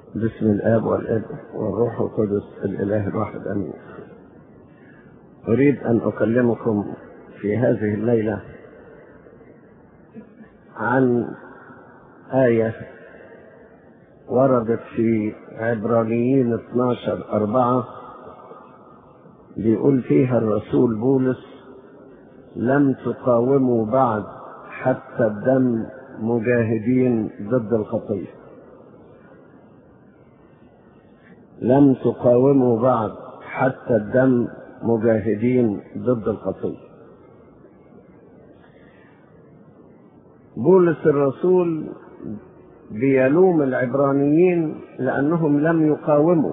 بسم الآب والابن والروح القدس الإله الواحد أمين أريد أن أكلمكم في هذه الليلة عن آية وردت في عبرانيين 12 أربعة بيقول فيها الرسول بولس لم تقاوموا بعد حتى الدم مجاهدين ضد الخطيه لم تقاوموا بعد حتى الدم مجاهدين ضد الخطيه بولس الرسول بيلوم العبرانيين لانهم لم يقاوموا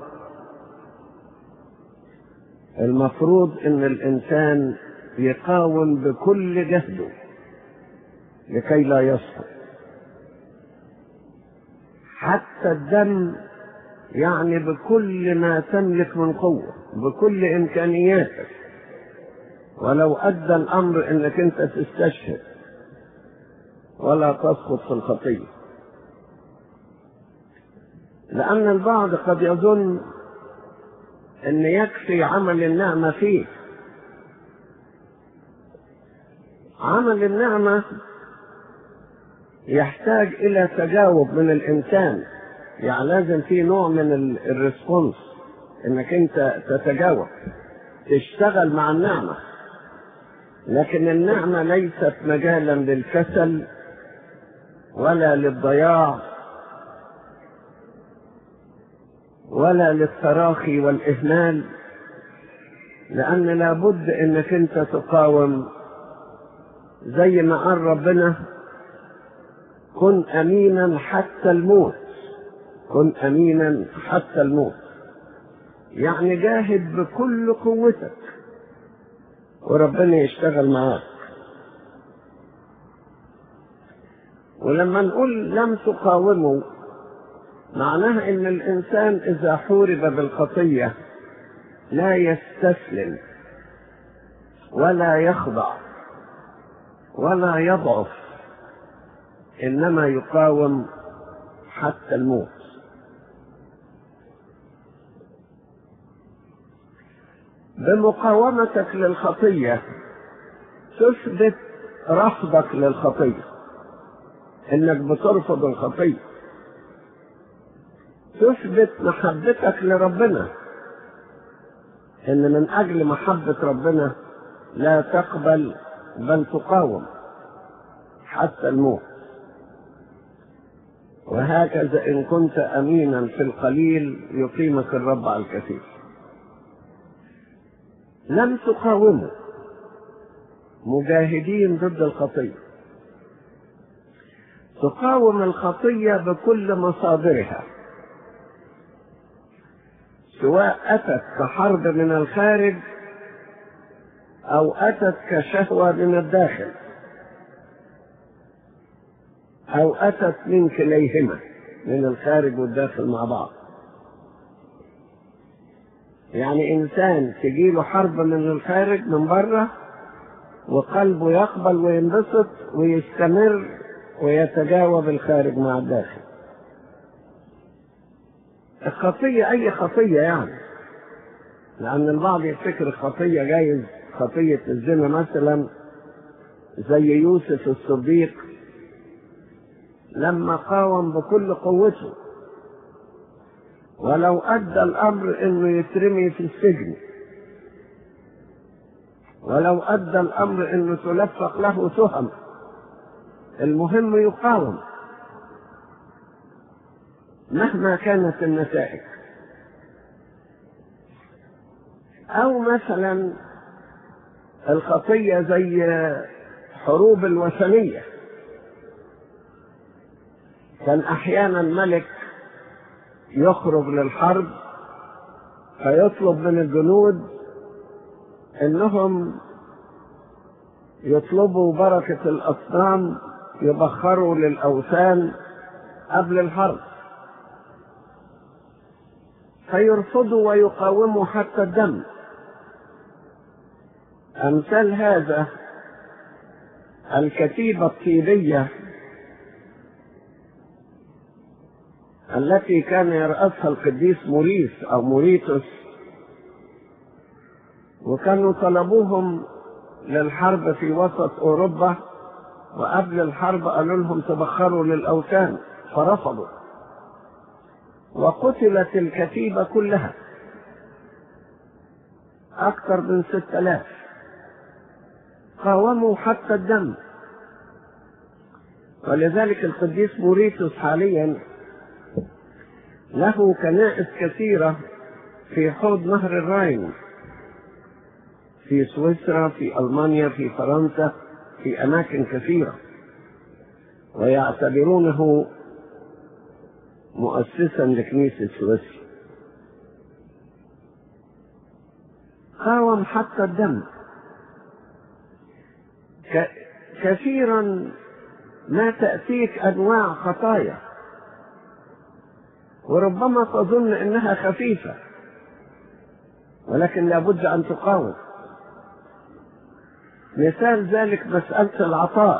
المفروض ان الانسان يقاوم بكل جهده لكي لا يسقط حتى الدم يعني بكل ما تملك من قوة بكل إمكانياتك ولو أدى الأمر أنك أنت تستشهد ولا تسقط في الخطية لأن البعض قد يظن أن يكفي عمل النعمة فيه عمل النعمة يحتاج إلى تجاوب من الإنسان يعني لازم في نوع من الريسبونس انك انت تتجاوب تشتغل مع النعمة لكن النعمة ليست مجالا للكسل ولا للضياع ولا للتراخي والإهمال لأن لابد انك انت تقاوم زي ما قال ربنا كن أمينا حتى الموت كن امينا حتى الموت يعني جاهد بكل قوتك وربنا يشتغل معاك ولما نقول لم تقاوموا معناها ان الانسان اذا حورب بالخطيه لا يستسلم ولا يخضع ولا يضعف انما يقاوم حتى الموت بمقاومتك للخطية تثبت رفضك للخطية انك بترفض الخطية تثبت محبتك لربنا ان من اجل محبة ربنا لا تقبل بل تقاوم حتى الموت وهكذا ان كنت امينا في القليل يقيمك الرب على الكثير لم تقاوموا مجاهدين ضد الخطية تقاوم الخطية بكل مصادرها سواء أتت كحرب من الخارج أو أتت كشهوة من الداخل أو أتت من كليهما من الخارج والداخل مع بعض يعني انسان تجيله حرب من الخارج من بره وقلبه يقبل وينبسط ويستمر ويتجاوب الخارج مع الداخل الخطية أي خطية يعني لأن البعض يفتكر الخطية جايز خطية الزنا مثلا زي يوسف الصديق لما قاوم بكل قوته ولو أدى الأمر إنه يترمي في السجن ولو أدى الأمر إنه تلفق له تهم المهم يقاوم مهما كانت النتائج أو مثلا الخطية زي حروب الوثنية كان أحيانا ملك يخرج للحرب فيطلب من الجنود انهم يطلبوا بركة الأصنام يبخروا للأوثان قبل الحرب فيرفضوا ويقاوموا حتى الدم أمثال هذا الكتيبة الطيبية التي كان يرأسها القديس موريس أو موريتوس وكانوا طلبوهم للحرب في وسط أوروبا وقبل الحرب قالوا لهم تبخروا للأوثان فرفضوا وقتلت الكتيبة كلها أكثر من ستة آلاف قاوموا حتى الدم ولذلك القديس موريتوس حاليا له كنائس كثيرة في حوض نهر الراين في سويسرا في ألمانيا في فرنسا في أماكن كثيرة ويعتبرونه مؤسسا لكنيسة سويسرا قاوم حتى الدم ك... كثيرا ما تأتيك أنواع خطايا وربما تظن انها خفيفة ولكن لابد ان تقاوم مثال ذلك مسألة العطاء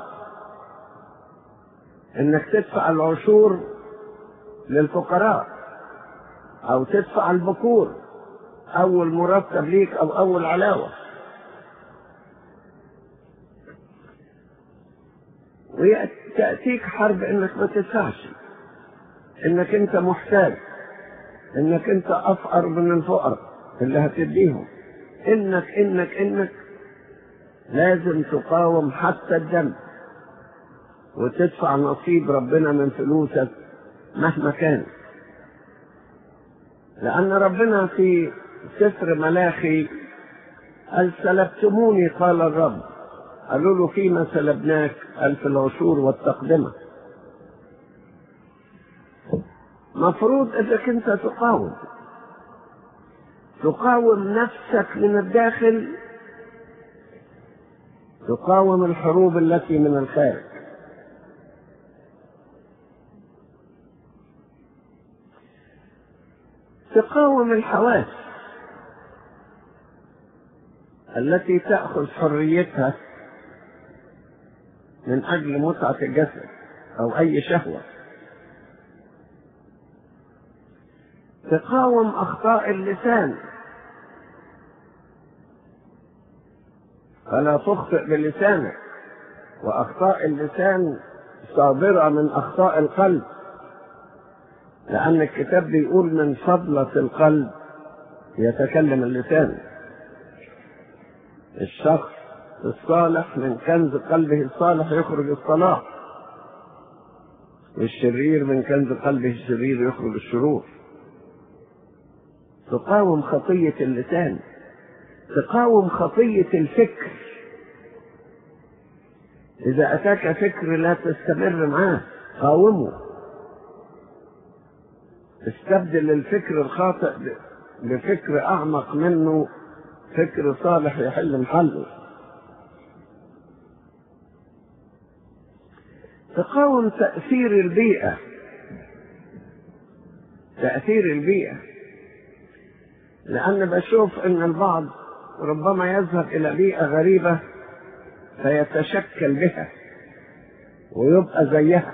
انك تدفع العشور للفقراء او تدفع البكور اول مرتب ليك او اول علاوة وتأتيك حرب انك ما تدفعش انك انت محتاج انك انت افقر من الفقراء اللي هتديهم انك انك انك لازم تقاوم حتى الدم وتدفع نصيب ربنا من فلوسك مهما كان لأن ربنا في سفر ملاخي قال سلبتموني قال الرب قالوا له فيما سلبناك قال في العشور والتقدمه مفروض انك انت تقاوم تقاوم نفسك من الداخل تقاوم الحروب التي من الخارج تقاوم الحواس التي تأخذ حريتها من أجل متعة الجسد أو أي شهوة تقاوم أخطاء اللسان فلا تخطئ بلسانك وأخطاء اللسان صادرة من أخطاء القلب لأن الكتاب بيقول من فضلة القلب يتكلم اللسان الشخص الصالح من كنز قلبه الصالح يخرج الصلاح والشرير من كنز قلبه الشرير يخرج الشرور تقاوم خطية اللسان تقاوم خطية الفكر إذا أتاك فكر لا تستمر معاه قاومه استبدل الفكر الخاطئ بفكر أعمق منه فكر صالح يحل محله تقاوم تأثير البيئة تأثير البيئة لأن بشوف أن البعض ربما يذهب إلى بيئة غريبة فيتشكل بها ويبقى زيها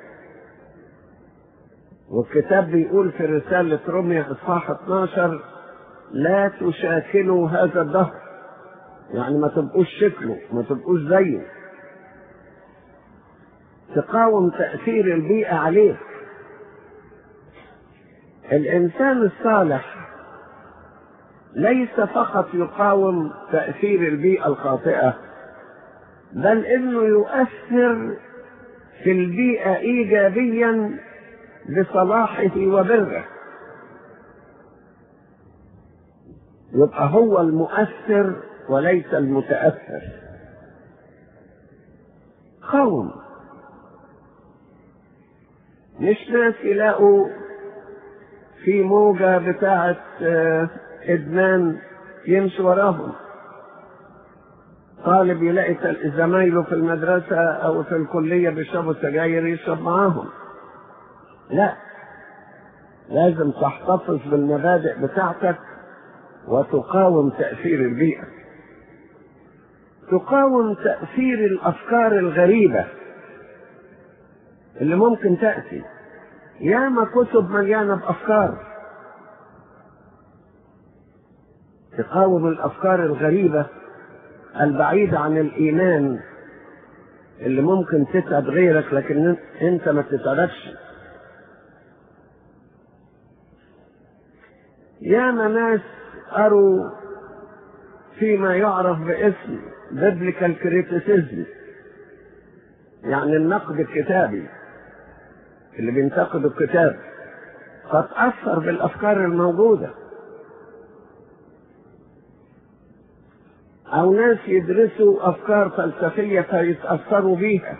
والكتاب بيقول في رسالة روميا إصحاح 12 لا تشاكلوا هذا الدهر يعني ما تبقوش شكله ما تبقوش زيه تقاوم تأثير البيئة عليك الإنسان الصالح ليس فقط يقاوم تأثير البيئة الخاطئة بل انه يؤثر في البيئة ايجابيا بصلاحه وبره يبقى هو المؤثر وليس المتأثر قوم مش ناس يلاقوا في موجة بتاعة إدمان يمشي وراهم طالب يلاقي زمايله في المدرسة أو في الكلية بيشربوا سجاير يشرب معاهم لا لازم تحتفظ بالمبادئ بتاعتك وتقاوم تأثير البيئة تقاوم تأثير الأفكار الغريبة اللي ممكن تأتي ياما كتب مليانة بأفكار تقاوم الأفكار الغريبة البعيدة عن الإيمان اللي ممكن تتعب غيرك لكن انت ما تتعبش ياما ناس قروا فيما يعرف باسم biblical criticism يعني النقد الكتابي اللي بينتقد الكتاب فتأثر بالأفكار الموجودة أو ناس يدرسوا أفكار فلسفية فيتأثروا بيها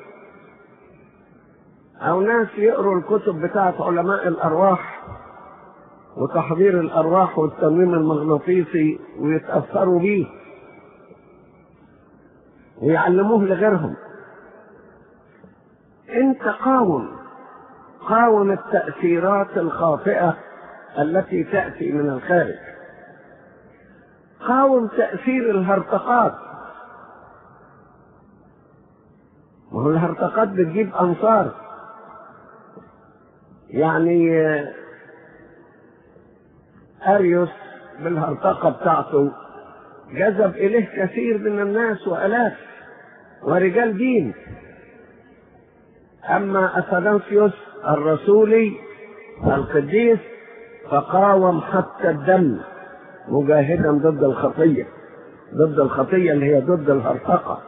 أو ناس يقروا الكتب بتاعت علماء الأرواح وتحضير الأرواح والتنويم المغناطيسي ويتأثروا بيه ويعلموه لغيرهم انت قاوم قاوم التأثيرات الخاطئة التي تأتي من الخارج قاوم تأثير الهرطقات وهو الهرطقات بتجيب أنصار يعني أريوس بالهرطقة بتاعته جذب إليه كثير من الناس وألاف ورجال دين أما أثناسيوس الرسولي القديس فقاوم حتى الدم مجاهدا ضد الخطية ضد الخطية اللي هي ضد الهرطقة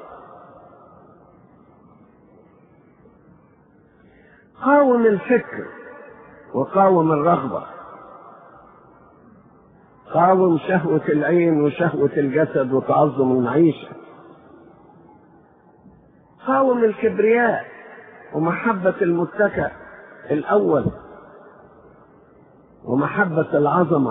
قاوم الفكر وقاوم الرغبة قاوم شهوة العين وشهوة الجسد وتعظم المعيشة قاوم الكبرياء ومحبة المتكئ الأول ومحبة العظمة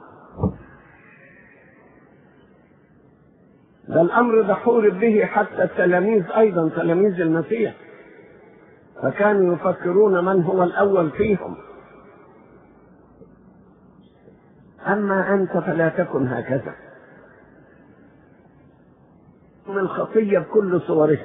ده الأمر ده حورب به حتى التلاميذ أيضا تلاميذ المسيح فكانوا يفكرون من هو الأول فيهم أما أنت فلا تكن هكذا من الخطية بكل صورها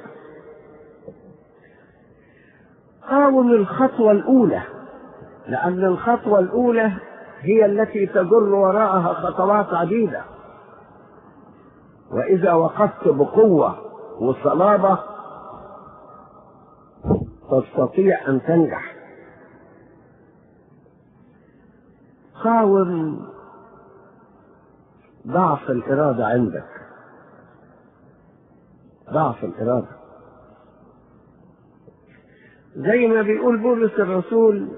قاوم الخطوة الأولى لأن الخطوة الأولى هي التي تجر وراءها خطوات عديدة وإذا وقفت بقوة وصلابة تستطيع أن تنجح قاوم ضعف الإرادة عندك ضعف الإرادة زي ما بيقول بولس الرسول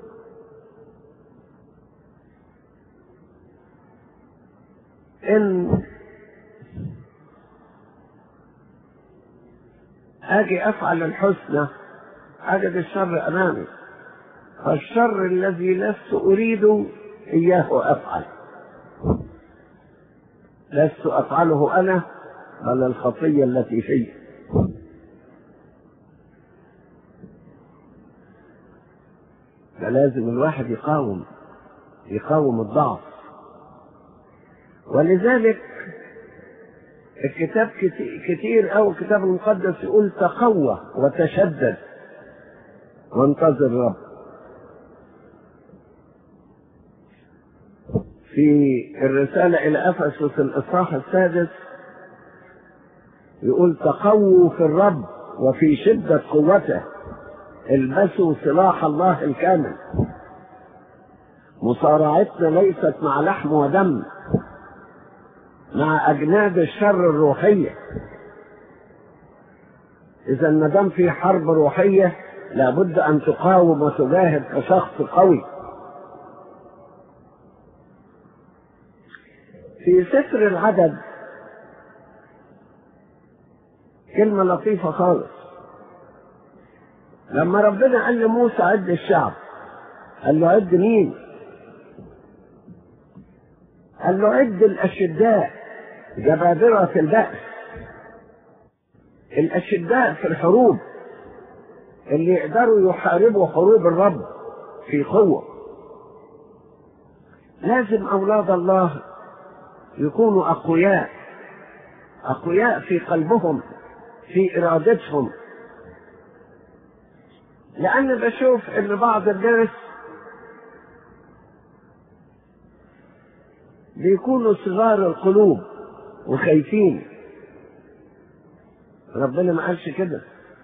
إن أجي أفعل الحسنى أجد الشر أمامي فالشر الذي لست أريده إياه أفعل لست أفعله أنا بل الخطية التي في فلازم الواحد يقاوم يقاوم الضعف ولذلك الكتاب كتير أو الكتاب المقدس يقول تقوى وتشدد وانتظر الرب في الرسالة إلى أفسس الإصحاح السادس يقول تقووا في الرب وفي شدة قوته البسوا سلاح الله الكامل مصارعتنا ليست مع لحم ودم مع أجناد الشر الروحية إذا ما دام في حرب روحية لابد أن تقاوم وتجاهد كشخص قوي في سفر العدد كلمة لطيفة خالص لما ربنا قال لموسى عد الشعب قال له عد مين قال له عد الأشداء جبابرة في البأس الأشداء في الحروب اللي يقدروا يحاربوا حروب الرب في قوة لازم أولاد الله يكونوا أقوياء أقوياء في قلبهم في إرادتهم لأن بشوف إن بعض الناس بيكونوا صغار القلوب وخايفين ربنا ما قالش كده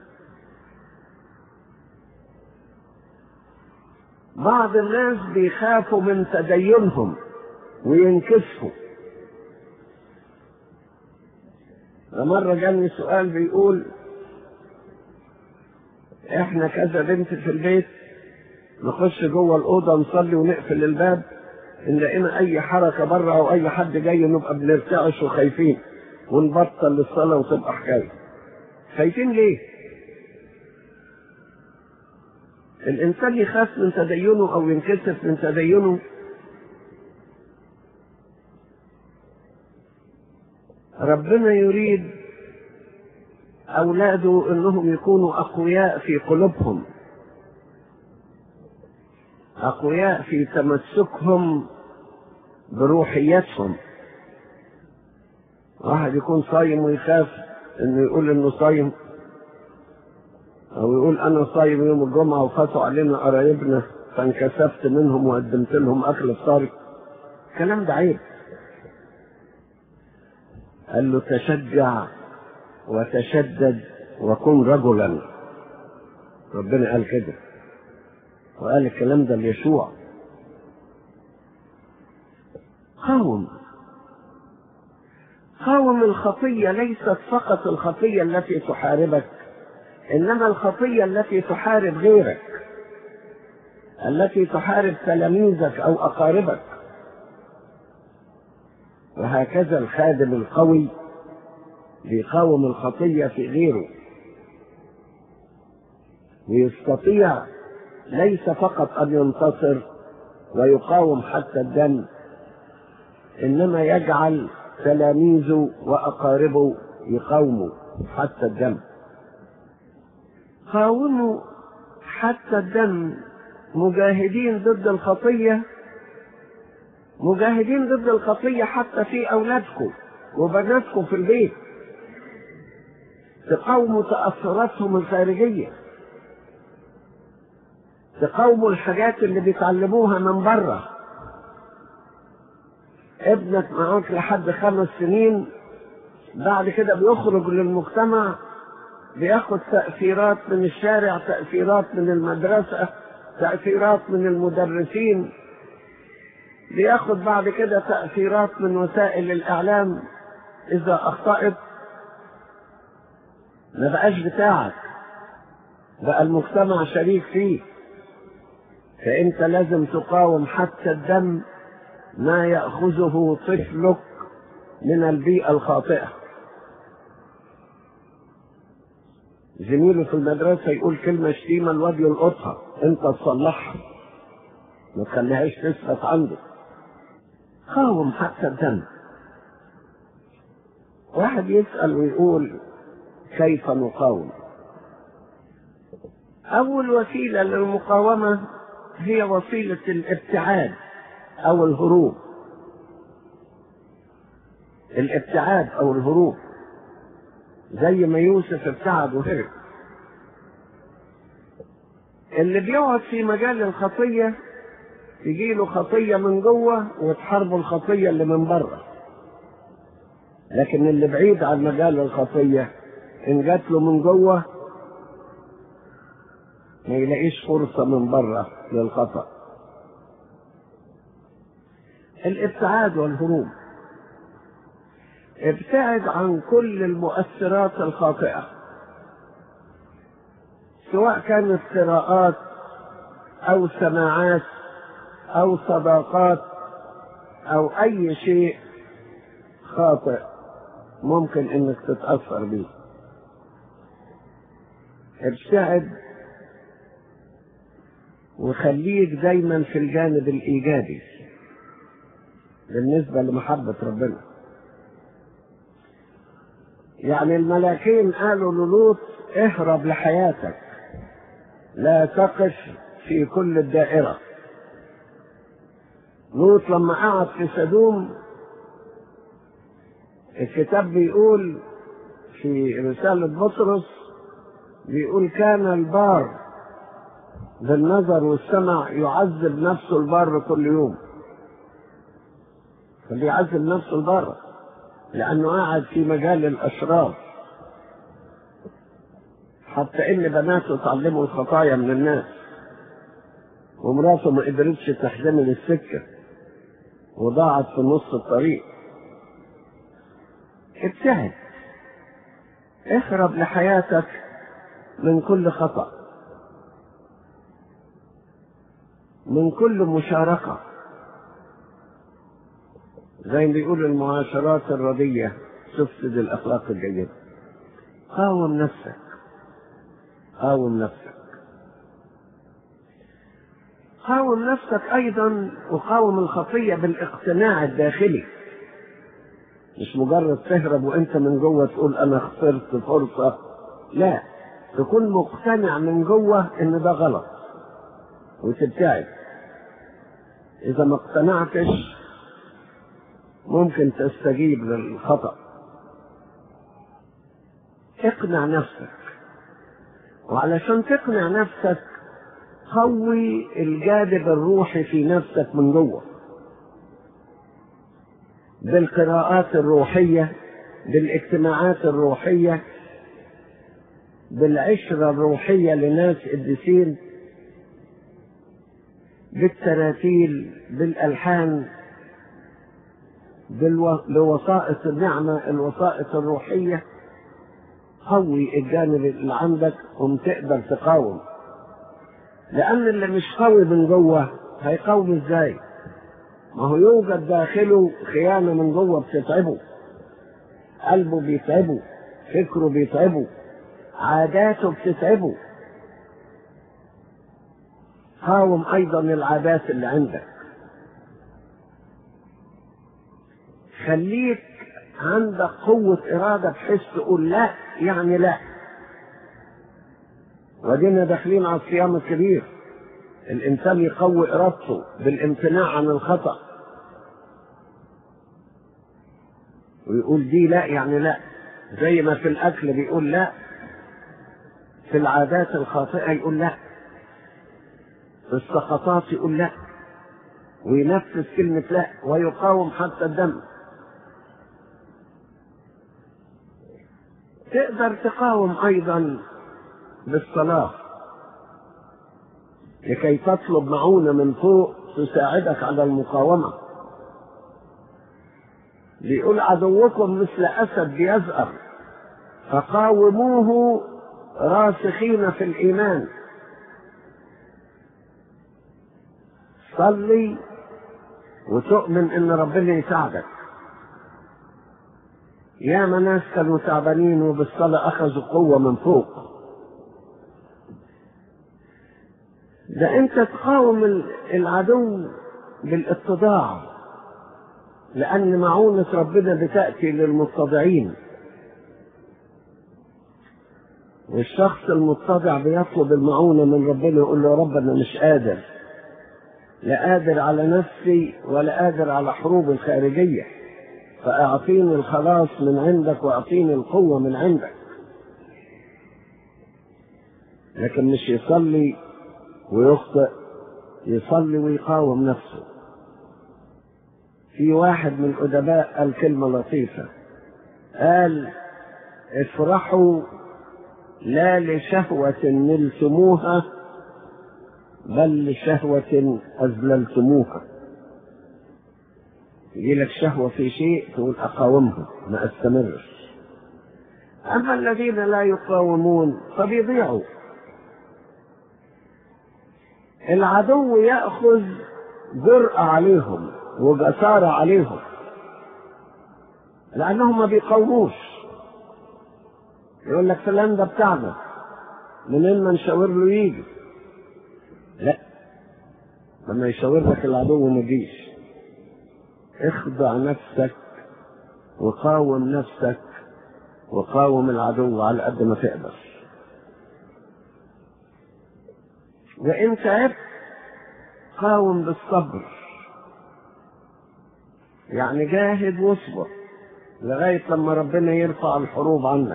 بعض الناس بيخافوا من تدينهم وينكسفوا مرة جاني سؤال بيقول احنا كذا بنت في البيت نخش جوه الأوضة نصلي ونقفل الباب إن لقينا أي حركة بره أو أي حد جاي نبقى بنرتعش وخايفين ونبطل الصلاة وتبقى حكاية خايفين ليه؟ الإنسان يخاف من تدينه أو ينكسف من تدينه ربنا يريد أولاده أنهم يكونوا أقوياء في قلوبهم أقوياء في تمسكهم بروحيتهم واحد يكون صايم ويخاف انه يقول انه صايم او يقول انا صايم يوم الجمعه وفاتوا علينا قرايبنا فانكسفت منهم وقدمت لهم اكل فطار الكلام ده عيب قال له تشجع وتشدد وكن رجلا ربنا قال كده وقال الكلام ده ليشوع قاوم قاوم الخطية ليست فقط الخطية التي تحاربك إنما الخطية التي تحارب غيرك التي تحارب تلاميذك أو أقاربك وهكذا الخادم القوي بيقاوم الخطية في غيره ويستطيع ليس فقط أن ينتصر ويقاوم حتى الدم إنما يجعل تلاميذه وأقاربه يقاوموا حتى الدم قاوموا حتى الدم مجاهدين ضد الخطية مجاهدين ضد الخطية حتى في أولادكم وبناتكم في البيت تقاوموا تأثراتهم الخارجية تقاوموا الحاجات اللي بيتعلموها من بره ابنك معاك لحد خمس سنين بعد كده بيخرج للمجتمع بياخد تأثيرات من الشارع تأثيرات من المدرسة تأثيرات من المدرسين بياخد بعد كده تأثيرات من وسائل الإعلام إذا أخطأت ما بقاش بتاعك بقى المجتمع شريك فيه فأنت لازم تقاوم حتى الدم ما يأخذه طفلك من البيئة الخاطئة زميله في المدرسة يقول كلمة شتيمة الواد يلقطها انت تصلحها ما تخليهاش تثبت عنده قاوم حتى الدم واحد يسأل ويقول كيف نقاوم أول وسيلة للمقاومة هي وسيلة الابتعاد أو الهروب الابتعاد أو الهروب زي ما يوسف ابتعد وهرب اللي بيقعد في مجال الخطية يجي له خطية من جوه وتحاربه الخطية اللي من بره لكن اللي بعيد عن مجال الخطية إن جات له من جوه ما يلاقيش فرصة من بره للخطأ الابتعاد والهروب ابتعد عن كل المؤثرات الخاطئة سواء كانت قراءات أو سماعات أو صداقات أو أي شيء خاطئ ممكن إنك تتأثر به ابتعد وخليك دايما في الجانب الإيجابي بالنسبة لمحبة ربنا يعني الملاكين قالوا للوط اهرب لحياتك لا تقف في كل الدائرة لوط لما قعد في سدوم الكتاب بيقول في رسالة بطرس بيقول كان البار بالنظر والسمع يعذب نفسه البار كل يوم فبيعزل نفسه لبره لأنه قاعد في مجال الأشرار حتى إن بناته اتعلموا الخطايا من الناس ومراته ما قدرتش تحتمل السكة وضاعت في نص الطريق ابتعد اهرب لحياتك من كل خطأ من كل مشاركة زي ما بيقول المعاشرات الردية تفسد الأخلاق الجيدة قاوم نفسك قاوم نفسك قاوم نفسك أيضا وقاوم الخطية بالاقتناع الداخلي مش مجرد تهرب وانت من جوه تقول انا خسرت فرصة لا تكون مقتنع من جوه ان ده غلط وتبتعد اذا ما اقتنعتش ممكن تستجيب للخطأ اقنع نفسك وعلشان تقنع نفسك قوي الجانب الروحي في نفسك من جوه بالقراءات الروحية بالاجتماعات الروحية بالعشرة الروحية لناس قديسين بالتراتيل بالألحان بالو... بوسائط النعمة الوسائط الروحية قوي الجانب اللي عندك قم تقدر تقاوم لأن اللي مش قوي من جوه هيقاوم ازاي؟ ما هو يوجد داخله خيانة من جوه بتتعبه قلبه بيتعبه فكره بيتعبه عاداته بتتعبه قاوم أيضا العادات اللي عندك خليك عندك قوة إرادة بحيث تقول لا يعني لا ودينا داخلين على الصيام الكبير الإنسان يقوي إرادته بالامتناع عن الخطأ ويقول دي لا يعني لا زي ما في الأكل بيقول لا في العادات الخاطئة يقول لا في السقطات يقول لا وينفذ كلمة لا ويقاوم حتى الدم تقدر تقاوم أيضا بالصلاة لكي تطلب معونة من فوق تساعدك على المقاومة بيقول عدوكم مثل أسد بيزأر فقاوموه راسخين في الإيمان صلي وتؤمن ان ربنا يساعدك يا ناس كانوا تعبانين وبالصلاة أخذوا قوة من فوق ده أنت تقاوم العدو بالاتضاع لأن معونة ربنا بتأتي للمتضعين والشخص المتضع بيطلب المعونة من ربنا يقول له يا رب أنا مش قادر لا قادر على نفسي ولا قادر على حروب الخارجية فأعطيني الخلاص من عندك وأعطيني القوة من عندك لكن مش يصلي ويخطئ يصلي ويقاوم نفسه في واحد من الأدباء قال كلمة لطيفة قال افرحوا لا لشهوة نلتموها بل لشهوة أذللتموها يجي لك شهوة في شيء تقول أقاومها ما أستمرش أما الذين لا يقاومون فبيضيعوا العدو يأخذ جرأة عليهم وجسارة عليهم لأنهم ما بيقاوموش يقول لك فلان ده بتاعنا منين ما نشاور له يجي لا لما يشاور لك العدو ما يجيش اخضع نفسك وقاوم نفسك وقاوم العدو على قد ما تقدر وإن تعبت قاوم بالصبر يعني جاهد واصبر لغاية لما ربنا يرفع الحروب عنك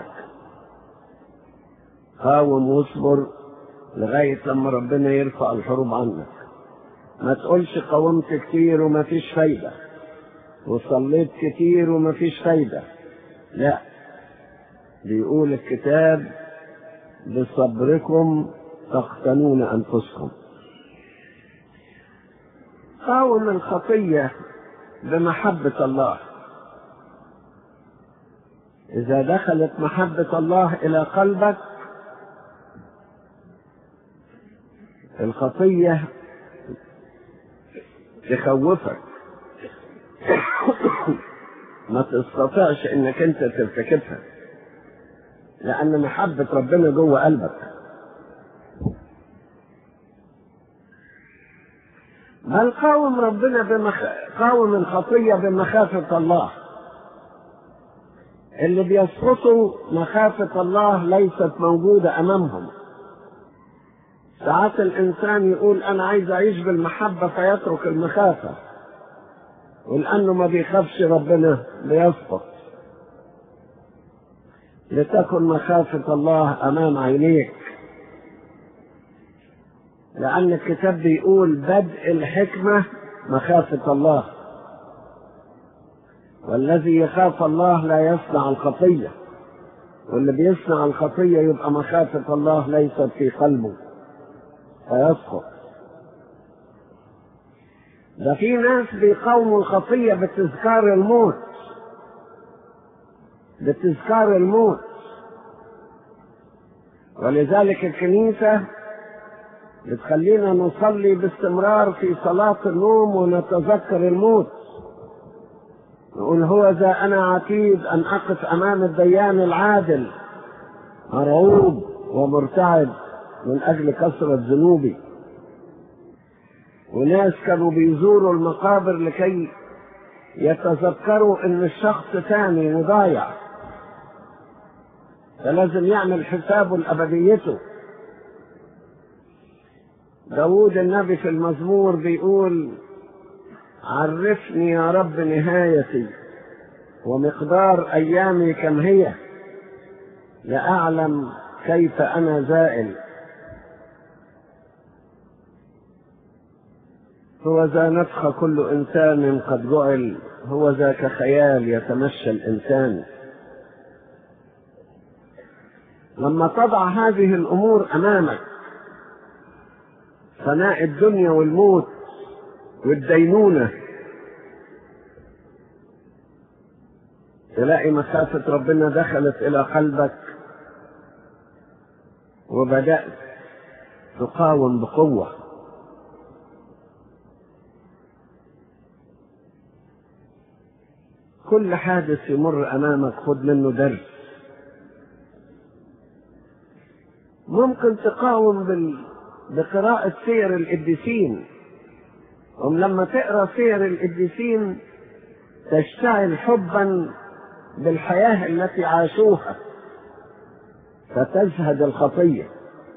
قاوم واصبر لغاية لما ربنا يرفع الحروب عنك ما تقولش قاومت كتير وما فيش فايدة وصليت كتير ومفيش فايدة لا بيقول الكتاب بصبركم تقتنون أنفسكم قاوم الخطية بمحبة الله إذا دخلت محبة الله إلى قلبك الخطية تخوفك ما تستطيعش انك انت ترتكبها لان محبة ربنا جوه قلبك بل قاوم ربنا بمخ... قاوم الخطية بمخافة الله اللي بيسقطوا مخافة الله ليست موجودة أمامهم ساعات الإنسان يقول أنا عايز أعيش بالمحبة فيترك المخافة ولأنه ما بيخافش ربنا بيسقط لتكن مخافة الله أمام عينيك لأن الكتاب بيقول بدء الحكمة مخافة الله والذي يخاف الله لا يصنع الخطية واللي بيصنع الخطية يبقى مخافة الله ليست في قلبه فيسقط ده في ناس بيقاوموا الخطية بتذكار الموت بتذكار الموت ولذلك الكنيسة بتخلينا نصلي باستمرار في صلاة النوم ونتذكر الموت نقول هو ذا أنا عتيد أن أقف أمام الديان العادل مرعوب ومرتعب من أجل كثرة ذنوبي وناس كانوا بيزوروا المقابر لكي يتذكروا ان الشخص ثاني وضايع فلازم يعمل حسابه لأبديته داود النبي في المزمور بيقول عرفني يا رب نهايتي ومقدار أيامي كم هي لأعلم كيف أنا زائل هو ذا نفخ كل إنسان قد جعل هو ذاك خيال يتمشى الإنسان لما تضع هذه الأمور أمامك فناء الدنيا والموت والدينونة تلاقي مخافة ربنا دخلت إلى قلبك وبدأت تقاوم بقوة كل حادث يمر أمامك خد منه درس ممكن تقاوم بال... بقراءة سير القديسين ولما تقرا سير القديسين تشتعل حبا بالحياة التي عاشوها فتزهد الخطية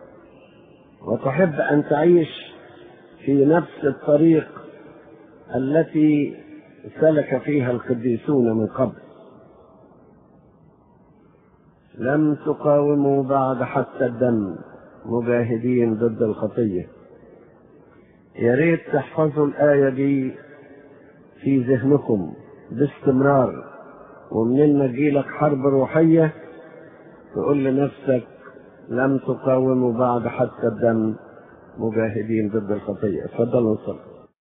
وتحب أن تعيش في نفس الطريق التي سلك فيها القديسون من قبل لم تقاوموا بعد حتى الدم مجاهدين ضد الخطية يا ريت تحفظوا الآية دي في ذهنكم باستمرار ومنين ما تجيلك حرب روحية تقول لنفسك لم تقاوموا بعد حتى الدم مجاهدين ضد الخطية اتفضلوا نصلي